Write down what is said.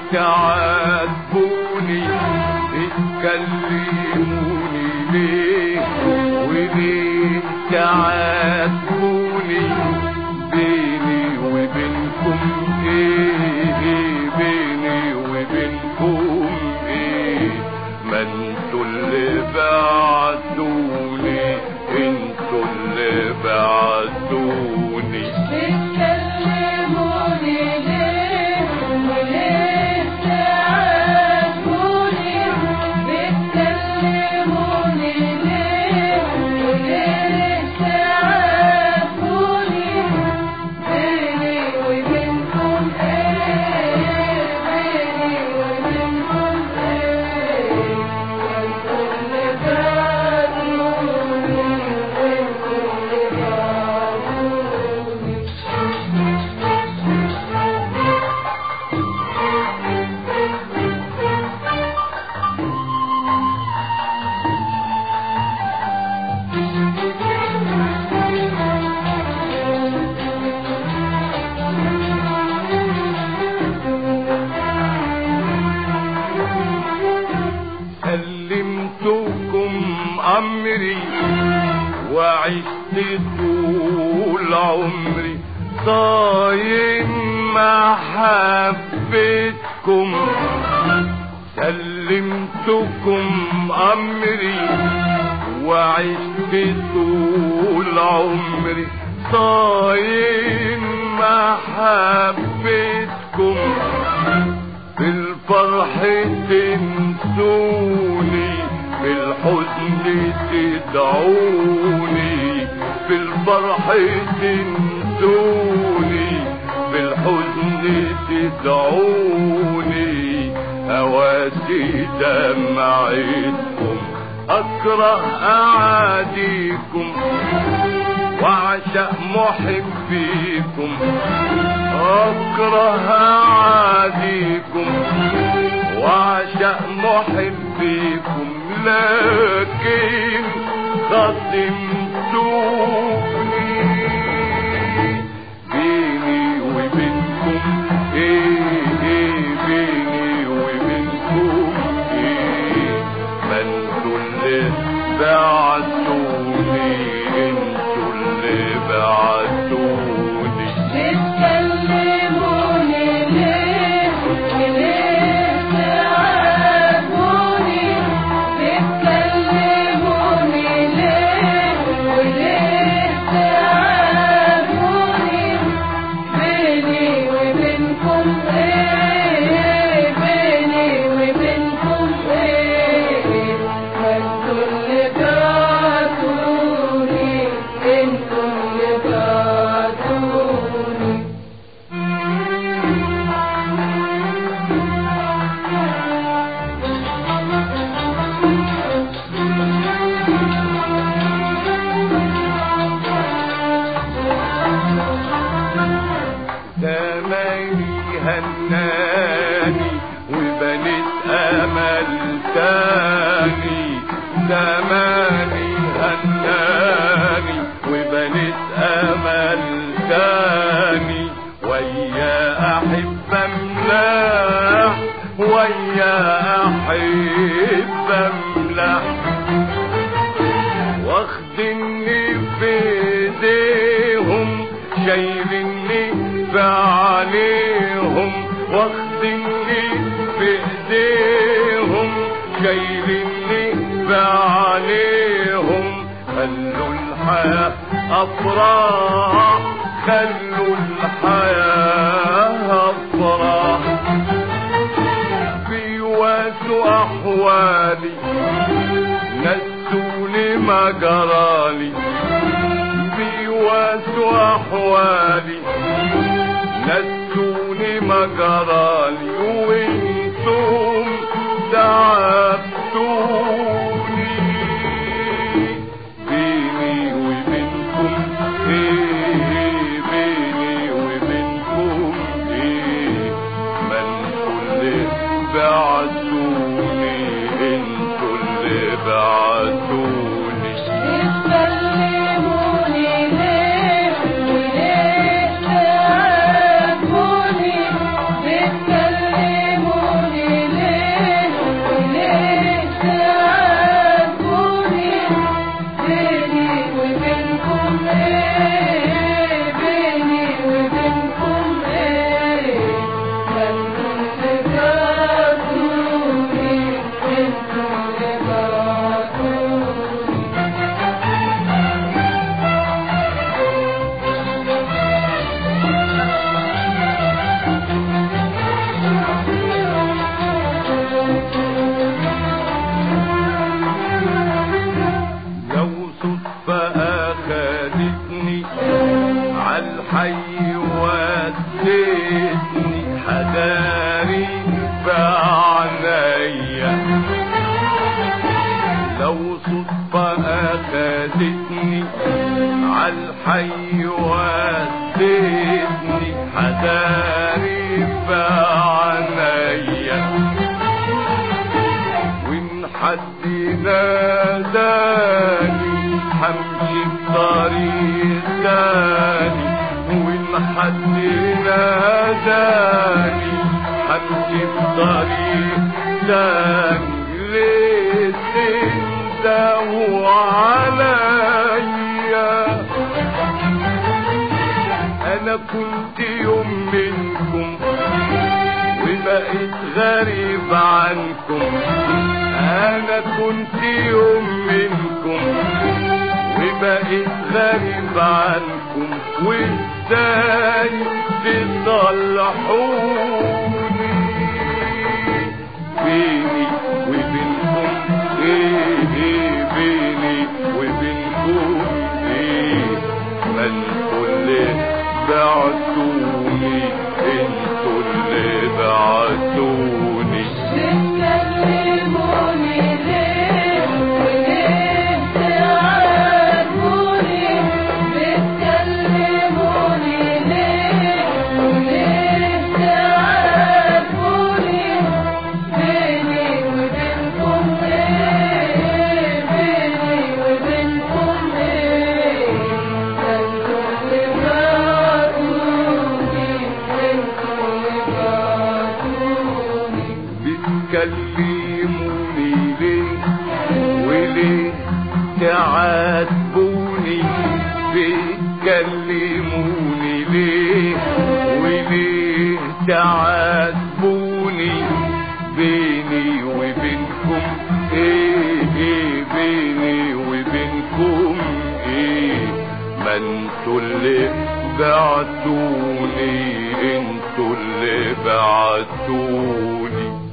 تعاتبوني اتكلموني ليه وليه تعاتبوني بيني وبينكم ايه بيني وبينكم ايه ما انتوا اللي بعتوني انتوا اللي بعتوني بتكلموني ليه وليه تعاتبوني بتكلموني ليه وليه تعاتبوني بيني وبينكم ايه بيني وبينكم ايه وانتم اللي بعتوني وانتم اللي بعتوني سلمتكم امري وعشت طول عمري صايم محبتكم سلمتكم امري وعشت طول عمري صايم محبتكم في الفرح تنسوني في الحزن تدعوني في الفرح تنسوني في الحزن تدعوني هواسي دمعتكم اكره اعاديكم واعشق محبيكم اكره اعاديكم واعشق محبيكم لكن خصمتوني بيني وبينكم ايه ايه بيني وبينكم ايه ما انتوا اللي بعتوني انتوا اللي بعتوني بتكلموني ليه وليه تعاتبوني بتكلموني ليه وليه تعاتبوني بيني وبينكم ايه بيني وبينكم ايه ما انتوا اللي بعتوني انتوا اللي بعتوني تماني هناني وبنت امل تاني تماني هناني وبنت امل تاني ويا احب املاح ويا احب املاح واخدني في ايديهم شايلني في عليهم واخدني في ايديهم شايلني في عليهم خلوا الحياة افراح خلوا الحياة افراح بيواسوا احوالي نسوني ما جرالي بيواسوا احوالي نسوني ما جرالي وانتم تعبتوني بيني وبينكم ايه بيني وبينكم ايه ما انتوا اللي بعتوني انتوا اللي بعتوني بتكلموني ليه وليه تعاتبوني بتكلموني حي وديتني حداري بعنايا وإن حد ناداني همشي بطريق تاني وإن حد ناداني همشي بطريق تاني ليه تندهوا عليا انا كنت يوم منكم وبقيت غريب عنكم انا كنت يوم منكم وبقيت غريب عنكم وازاي تصلحوني بيني وبينكم ايه ايه بيني وبينكم ايه ما انتوا اللي بعتوني انتوا اللي بعتوني بتكلموني ليه وليه تعاتبوني بتكلموني ليه وليه تعاتبوني بيني وبينكم ايه بيني وبينكم ايه انتوا اللي بعتوني انتوا اللي بعتوني بتكلموني ليه وليه تعاتبوني بتكلموني ليه وليه تعاتبوني بيني وبينكم ايه ايه بيني وبينكم ايه ما انتوا اللي بعتوني انتوا اللي بعتوني